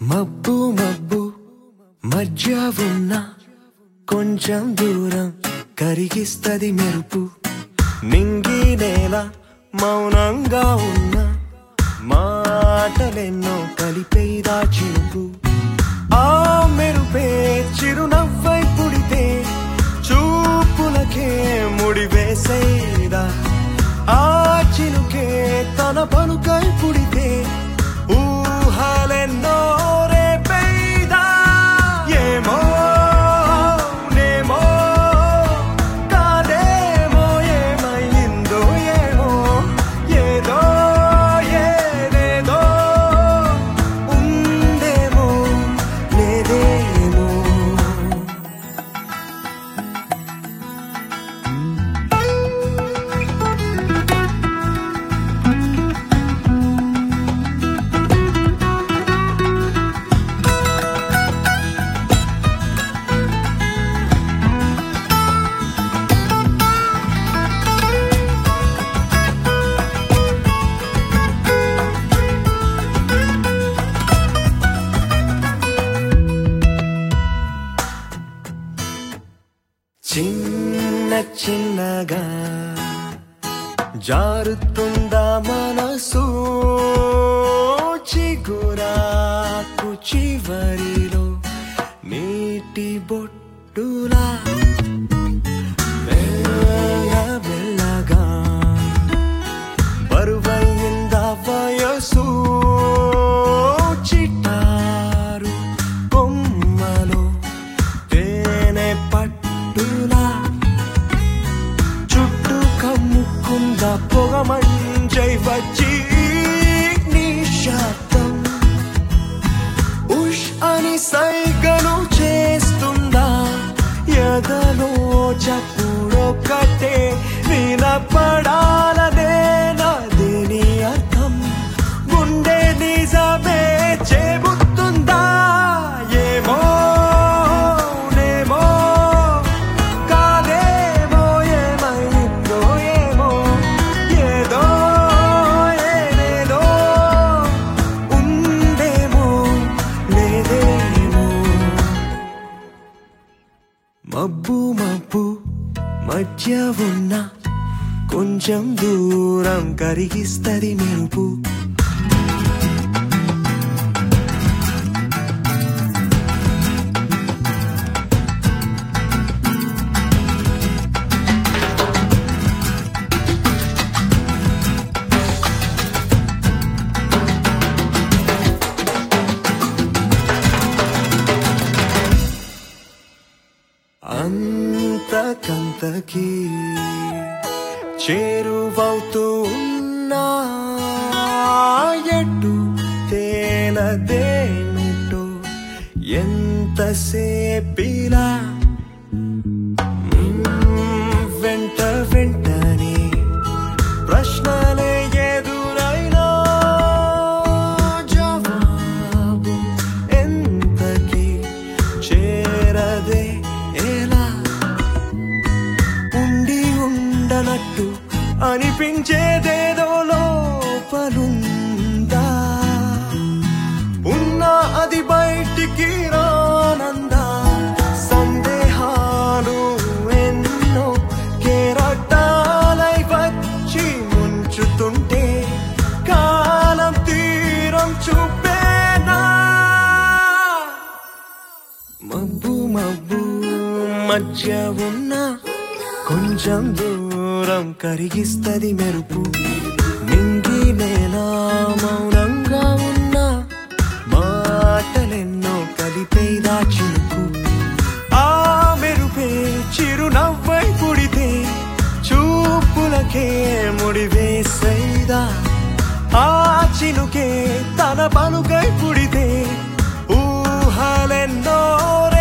మబ్బు మబ్బు మధ్య ఉన్న కొంచెం దూరం కరిగిస్తది మెరుపు నింగి నేల మౌనంగా ఉన్న మాటలెన్నో కలిపేదా చినుకు ఆ మెరుపే చిరునవ్వై పుడితే చూపులకే ముడివేసేదా ఆ చినుకే తన పలుకై పుడితే ఊహలెన్నో రేపేదా ఏమో నేమో కాదేమో ఏమైందో ఏమో ఏదో ఏదేదో ఉందేమో లేదేమో చిన్న చిన్నగా జారుతుందా మనసు చిగురాకు చివరిలో నీటి బొట్టులా మెల్ల మెల్లగా బరువైందా వయసు చిటారు కొమ్మలో తేనె పట్టులా చుట్టూ కమ్ముకుంద పొగ మంచై వచ్చి నిశ్శబ్దం ఉష్ అని సైగను చేస్తుందా ఎదలో చప్పుడొక్కటే వినపడాలనే నదిని అర్థం గుండె నిజమే చెబుతుందా ఏమో నేమో కాదేమో ఏమైందో ఏమో ఏదో ఏదేదో ఉందేమో లేదేమో మబ్బు మబ్బు మధ్య ఉన్న కొంచెం దూరం కరిగిస్తది మెరుపు అంతకంతకి చేరువవుతూ ఉన్నా ఎటు తేలదేమిటో ఎంతసేపిలా మ్మ్, వెంట వెంటనే ప్రశ్నలే ఎదురైనా జవాబు ఎంతకి చేరదే ఎలా ఉండి ఉండనట్టు అనిపించేదేదో లోపలుందా ఉన్నా అది బయటికి రానందా సందేహాలు ఎన్నో కేరటాలై వచ్చి ముంచుతుంటే కాలం తీరం చూపేనా మబ్బు మబ్బు మధ్య ఉన్న కొంచెం దూరం కరిగిస్తది మెరుపు నింగి నేల మౌనంగా ఉన్న మాటలెన్నో కలిపేదా చినుకు ఆ మెరుపే చిరునవ్వై పుడితే చూపులకే ముడివేసేదా ఆ చినుకే తన పలుకై పుడితే ఊహలెన్నో